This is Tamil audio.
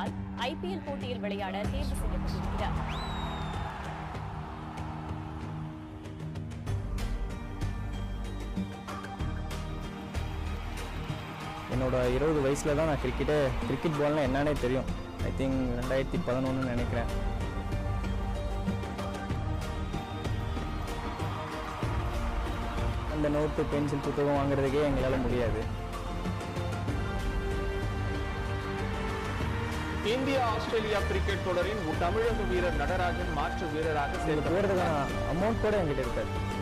இருப்பதால் ஐபிஎல் போட்டியில் விளையாட தேர்வு செய்யப்பட்டிருக்கிறார் என்னோட இருபது வயசில் தான் நான் கிரிக்கெட்டே கிரிக்கெட் பால்னா என்னன்னே தெரியும் ஐ திங்க் ரெண்டாயிரத்தி பதினொன்று நினைக்கிறேன் அந்த நோட்டு பென்சில் புத்தகம் வாங்குறதுக்கே எங்களால் முடியாது இந்தியா ஆஸ்திரேலியா கிரிக்கெட் தொடரின் தமிழக வீரர் நடராஜன் மாற்று வீரராக இதுக்கு சேர்க்கப்பட்டார் போகிறதுக்கான அமௌண்ட் கூட என்கிட்ட இருக்காது